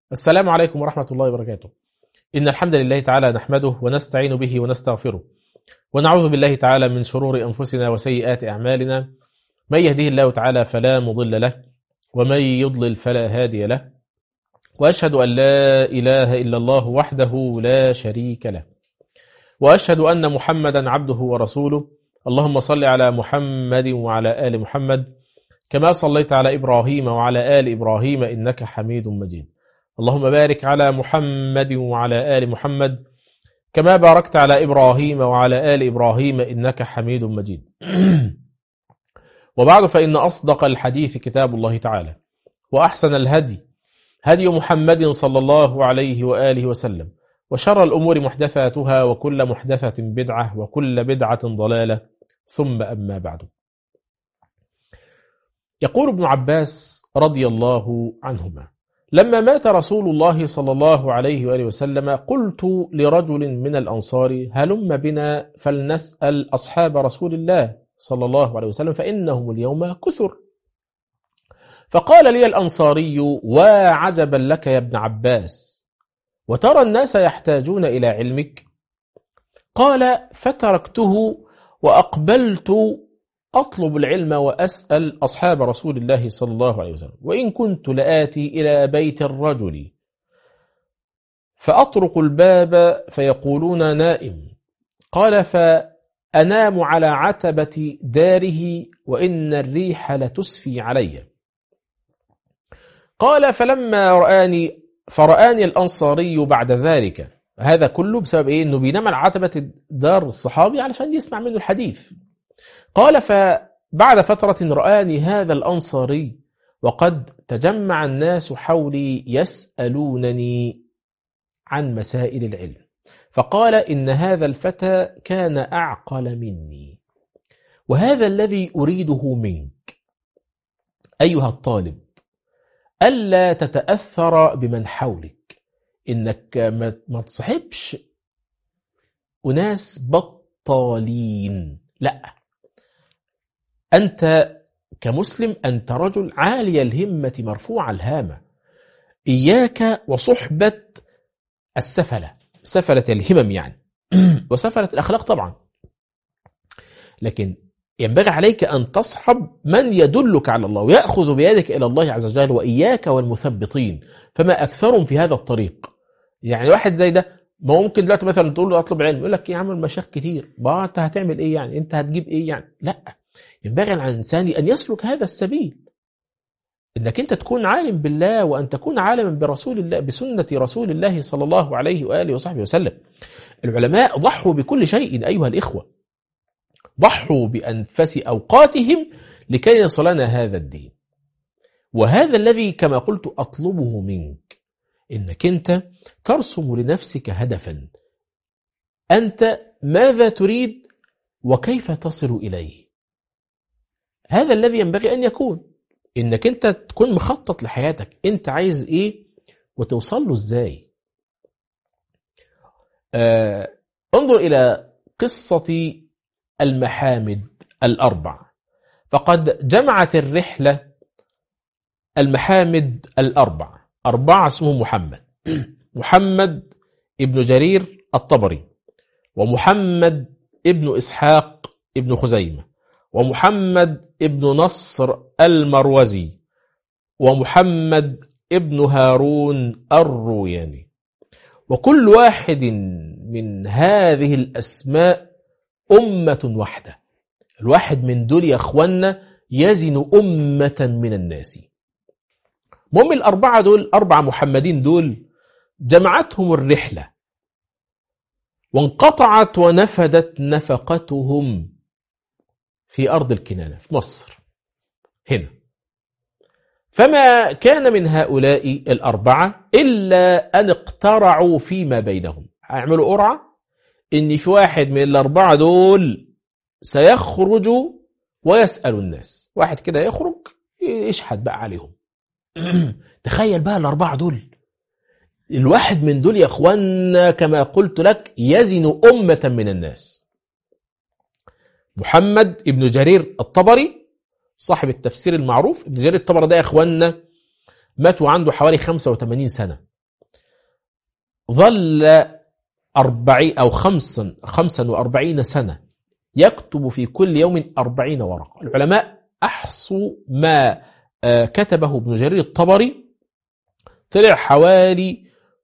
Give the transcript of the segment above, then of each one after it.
السلام عليكم ورحمة الله وبركاته إن الحمد لله تعالى نحمده ونستعين به ونستغفره ونعوذ بالله تعالى من شرور أنفسنا وسيئات أعمالنا من يهده الله تعالى فلا مضل له ومن يضلل فلا هادي له وأشهد أن لا إله إلا الله وحده لا شريك له وأشهد أن محمدا عبده ورسوله اللهم صل على محمد وعلى آل محمد كما صليت على إبراهيم وعلى آل إبراهيم إنك حميد مجيد اللهم بارك على محمد وعلى آل محمد كما باركت على إبراهيم وعلى آل إبراهيم إنك حميد مجيد وبعد فإن أصدق الحديث كتاب الله تعالى وأحسن الهدي هدي محمد صلى الله عليه وآله وسلم وشر الأمور محدثاتها وكل محدثة بدعة وكل بدعة ضلالة ثم أما بعد يقول ابن عباس رضي الله عنهما لما مات رسول الله صلى الله عليه وآله وسلم قلت لرجل من الأنصار هلم بنا فلنسأل أصحاب رسول الله صلى الله عليه وسلم فإنهم اليوم كثر فقال لي الأنصاري وعجبا لك يا ابن عباس وترى الناس يحتاجون إلى علمك قال فتركته وأقبلت أطلب العلم وأسأل أصحاب رسول الله صلى الله عليه وسلم وإن كنت لآتي إلى بيت الرجل فأطرق الباب فيقولون نائم قال فأنام على عتبة داره وإن الريح لتسفي علي قال فلما رآني فرآني الأنصاري بعد ذلك هذا كله بسبب إيه؟ أنه بينام على عتبة دار الصحابي علشان يسمع منه الحديث قال فبعد فترة رآني هذا الأنصاري وقد تجمع الناس حولي يسألونني عن مسائل العلم فقال إن هذا الفتى كان أعقل مني وهذا الذي أريده منك أيها الطالب ألا تتأثر بمن حولك إنك ما تصحبش أناس بطالين لا أنت كمسلم أنت رجل عالي الهمة مرفوع الهامة إياك وصحبة السفلة سفلة الهمم يعني وسفلة الأخلاق طبعا لكن ينبغي عليك أن تصحب من يدلك على الله ويأخذ بيدك إلى الله عز وجل وإياك والمثبطين فما أكثرهم في هذا الطريق يعني واحد زي ده ما ممكن دلوقتي مثلا تقول له اطلب علم يقول لك يا عم المشايخ كتير ما انت هتعمل ايه يعني انت هتجيب ايه يعني لا ينبغي على الانسان ان يسلك هذا السبيل انك انت تكون عالم بالله وان تكون عالما برسول الله بسنه رسول الله صلى الله عليه واله وصحبه وسلم العلماء ضحوا بكل شيء ايها الاخوه ضحوا بانفس اوقاتهم لكي يصلنا هذا الدين وهذا الذي كما قلت اطلبه منك انك انت ترسم لنفسك هدفا انت ماذا تريد وكيف تصل اليه هذا الذي ينبغي ان يكون انك انت تكون مخطط لحياتك انت عايز ايه وتوصل له ازاي آه انظر الى قصه المحامد الاربع فقد جمعت الرحله المحامد الاربع اربعه اسمهم محمد محمد ابن جرير الطبري ومحمد ابن اسحاق ابن خزيمه ومحمد ابن نصر المروزي ومحمد ابن هارون الروياني وكل واحد من هذه الأسماء أمة واحدة الواحد من دول يا أخوانا يزن أمة من الناس مهم الأربعة دول أربع محمدين دول جمعتهم الرحلة وانقطعت ونفدت نفقتهم في أرض الكنانة في مصر هنا فما كان من هؤلاء الأربعة إلا أن اقترعوا فيما بينهم هيعملوا قرعة إن في واحد من الأربعة دول سيخرج ويسأل الناس واحد كده يخرج يشحد بقى عليهم تخيل بقى الأربعة دول الواحد من دول يا أخوانا كما قلت لك يزن أمة من الناس محمد ابن جرير الطبري صاحب التفسير المعروف ابن جرير الطبري ده يا اخوانا مات وعنده حوالي 85 سنة ظل أربعين أو خمسا, خمسا وأربعين سنة يكتب في كل يوم أربعين ورقة العلماء أحصوا ما كتبه ابن جرير الطبري طلع حوالي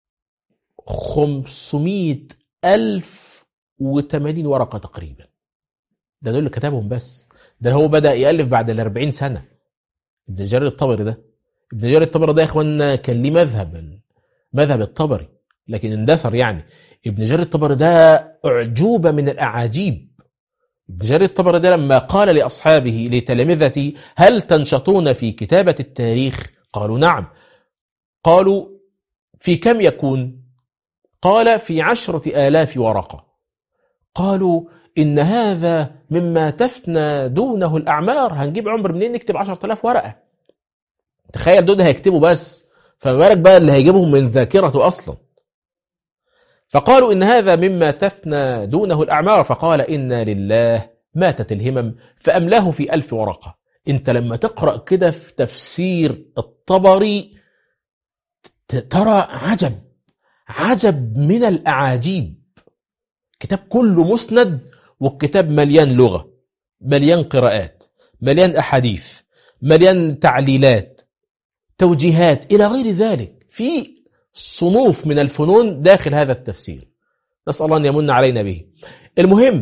500 ألف وثمانين ورقة تقريبا ده دول اللي كتبهم بس ده هو بدأ يألف بعد ال 40 سنة ابن جرير الطبري ده ابن جرير الطبري ده يا اخوانا كان ليه مذهب مذهب الطبري لكن اندثر يعني ابن جرير الطبري ده أعجوبة من الأعاجيب ابن جرير الطبري ده لما قال لأصحابه لتلامذته هل تنشطون في كتابة التاريخ قالوا نعم قالوا في كم يكون قال في عشرة آلاف ورقة قالوا إن هذا مما تفنى دونه الأعمار هنجيب عمر منين نكتب عشرة آلاف ورقة تخيل دول هيكتبوا بس فما بالك بقى اللي هيجيبهم من ذاكرته أصلا فقالوا إن هذا مما تفنى دونه الأعمار فقال إنا لله ماتت الهمم فأملاه في ألف ورقة أنت لما تقرأ كده في تفسير الطبري ترى عجب عجب من الأعاجيب كتاب كله مسند والكتاب مليان لغة مليان قراءات مليان أحاديث مليان تعليلات توجيهات إلى غير ذلك في صنوف من الفنون داخل هذا التفسير نسأل الله أن يمن علينا به المهم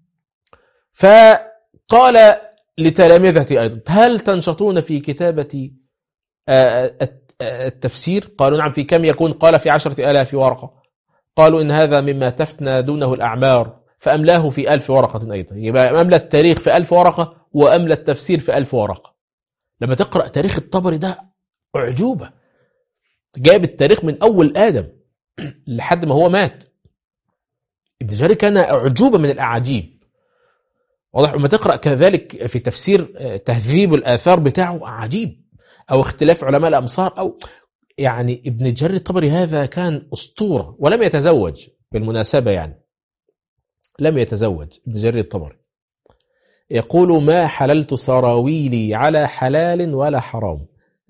فقال لتلامذتي أيضا هل تنشطون في كتابة التفسير قالوا نعم في كم يكون قال في عشرة آلاف ورقة قالوا إن هذا مما تفنى دونه الأعمار فأملاه في ألف ورقة أيضا يبقى أملى التاريخ في ألف ورقة وأملى التفسير في ألف ورقة لما تقرأ تاريخ الطبري ده أعجوبة جايب التاريخ من أول آدم لحد ما هو مات ابن جرير كان أعجوبة من الأعاجيب واضح لما تقرأ كذلك في تفسير تهذيب الآثار بتاعه عجيب أو اختلاف علماء الأمصار أو يعني ابن جرير الطبري هذا كان أسطورة ولم يتزوج بالمناسبة يعني لم يتزوج ابن جرير الطبري يقول ما حللت سراويلي على حلال ولا حرام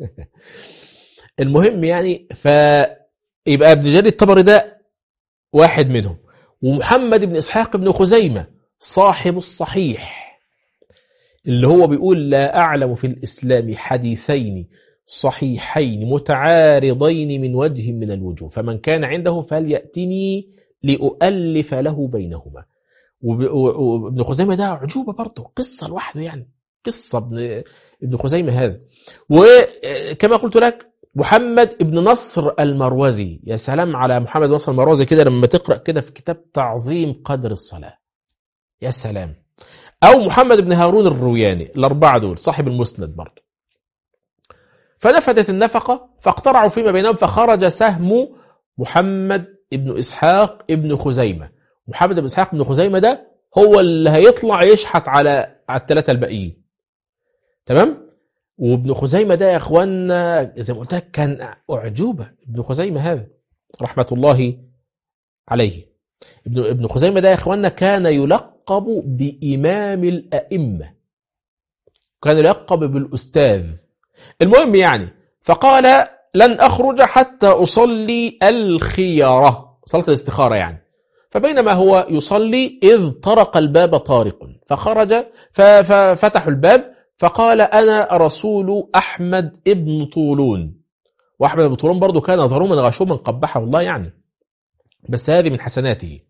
المهم يعني فيبقى ابن جرير الطبري ده واحد منهم ومحمد بن إسحاق بن خزيمة صاحب الصحيح اللي هو بيقول لا أعلم في الإسلام حديثين صحيحين متعارضين من وجه من الوجوه فمن كان عنده فليأتني لأؤلف له بينهما وابن خزيمة ده عجوبة برضه قصة لوحده يعني قصة ابن ابن خزيمة هذا وكما قلت لك محمد ابن نصر المروزي يا سلام على محمد نصر المروزي كده لما تقرأ كده في كتاب تعظيم قدر الصلاة يا سلام أو محمد بن هارون الروياني الأربعة دول صاحب المسند برضه فنفدت النفقة فاقترعوا فيما بينهم فخرج سهم محمد ابن إسحاق ابن خزيمة محمد بن إسحاق بن خزيمة ده هو اللي هيطلع يشحت على على الثلاثة الباقيين تمام وابن خزيمة ده يا اخوانا زي ما قلت لك كان أعجوبة ابن خزيمة هذا رحمة الله عليه ابن ابن خزيمة ده يا اخوانا كان يلقب بإمام الأئمة كان يلقب بالأستاذ المهم يعني فقال لن أخرج حتى أصلي الخيارة صلاة الاستخارة يعني فبينما هو يصلي إذ طرق الباب طارق فخرج ففتحوا الباب فقال أنا رسول أحمد ابن طولون وأحمد بن طولون برضه كان ظلوما غشوما قبحه الله يعني بس هذه من حسناته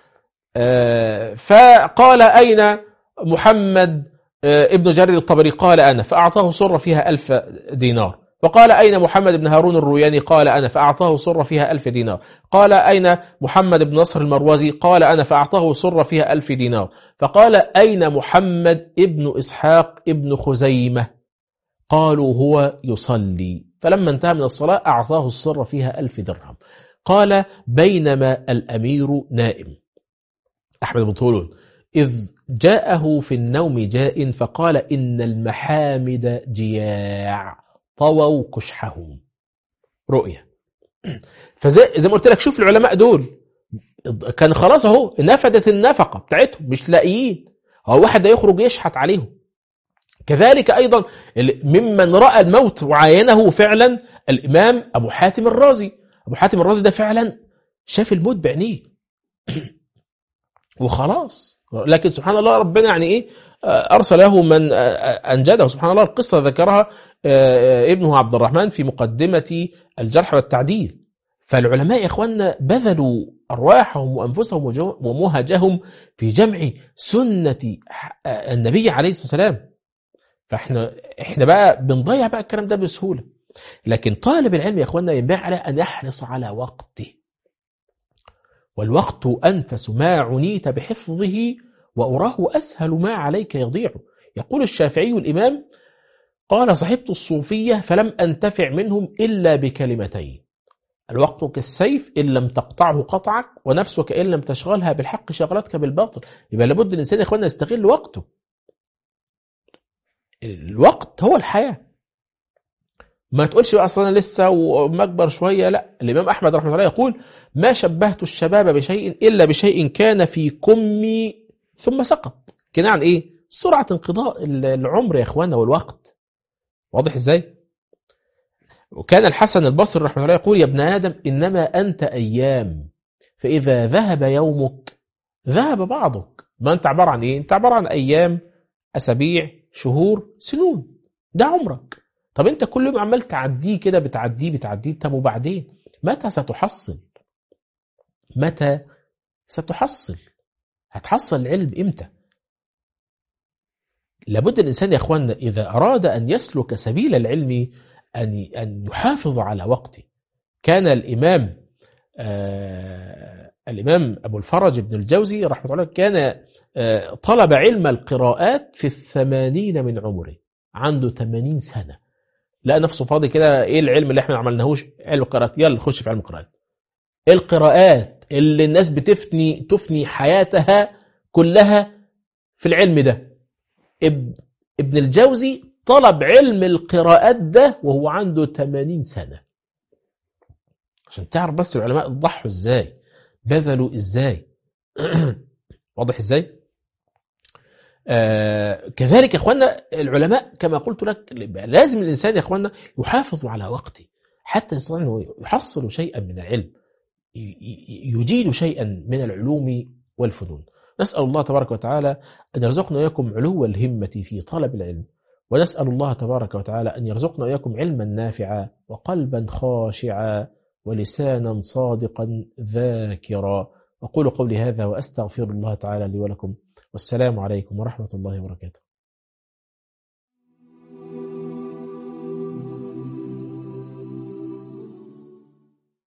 فقال أين محمد ابن جرير الطبري قال أنا فأعطاه صرة فيها ألف دينار وقال أين محمد بن هارون الروياني قال أنا فأعطاه صرة فيها ألف دينار قال أين محمد بن نصر المروزي قال أنا فأعطاه صرة فيها ألف دينار فقال أين محمد ابن إسحاق ابن خزيمة قالوا هو يصلي فلما انتهى من الصلاة أعطاه الصرة فيها ألف درهم قال بينما الأمير نائم أحمد بن طولون إذ جاءه في النوم جاء فقال إن المحامد جياع طووا كشحهم رؤية فزي زي ما قلت لك شوف العلماء دول كان خلاص اهو نفدت النفقة بتاعتهم مش لاقيين هو واحد يخرج يشحت عليهم كذلك أيضا ممن رأى الموت وعاينه فعلا الإمام أبو حاتم الرازي أبو حاتم الرازي ده فعلا شاف الموت بعينيه وخلاص لكن سبحان الله ربنا يعني ايه ارسل له من انجده سبحان الله القصه ذكرها ابنه عبد الرحمن في مقدمه الجرح والتعديل فالعلماء يا اخواننا بذلوا ارواحهم وانفسهم ومهجهم في جمع سنه النبي عليه الصلاه والسلام فاحنا احنا بقى بنضيع بقى الكلام ده بسهوله لكن طالب العلم يا اخواننا ينبغي عليه ان يحرص على وقته والوقت انفس ما عنيت بحفظه واراه اسهل ما عليك يضيع يقول الشافعي الامام قال صحبت الصوفيه فلم انتفع منهم الا بكلمتين الوقت كالسيف إن لم تقطعه قطعك ونفسك إن لم تشغلها بالحق شغلتك بالباطل يبقى لابد الإنسان يا إخواننا يستغل وقته الوقت هو الحياة ما تقولش بقى اصلا لسه وما اكبر شويه لا الامام احمد رحمه الله يقول ما شبهت الشباب بشيء الا بشيء كان في كمي ثم سقط كده عن ايه سرعه انقضاء العمر يا اخوانا والوقت واضح ازاي وكان الحسن البصري رحمه الله يقول يا ابن ادم انما انت ايام فاذا ذهب يومك ذهب بعضك ما انت عباره عن ايه انت عباره عن ايام اسابيع شهور سنون ده عمرك طب انت كل يوم عمال تعديه كده بتعديه بتعديه طب وبعدين متى ستحصل متى ستحصل هتحصل العلم امتى لابد الانسان يا اخواننا اذا اراد ان يسلك سبيل العلم ان ان يحافظ على وقته كان الامام آه الامام ابو الفرج بن الجوزي رحمه الله كان آه طلب علم القراءات في الثمانين من عمره عنده 80 سنه لقى نفسه فاضي كده ايه العلم اللي احنا ما عملناهوش علم القراءات يلا خش في علم القراءات القراءات اللي الناس بتفني تفني حياتها كلها في العلم ده ابن الجوزي طلب علم القراءات ده وهو عنده 80 سنة عشان تعرف بس العلماء ضحوا ازاي بذلوا ازاي واضح ازاي آه كذلك يا اخوانا العلماء كما قلت لك لازم الانسان يا اخوانا يحافظ على وقته حتى يستطيع انه يحصل شيئا من العلم يجيد شيئا من العلوم والفنون نسأل الله تبارك وتعالى أن يرزقنا إياكم علو الهمة في طلب العلم ونسأل الله تبارك وتعالى أن يرزقنا إياكم علما نافعا وقلبا خاشعا ولسانا صادقا ذاكرا أقول قولي هذا وأستغفر الله تعالى لي ولكم والسلام عليكم ورحمة الله وبركاته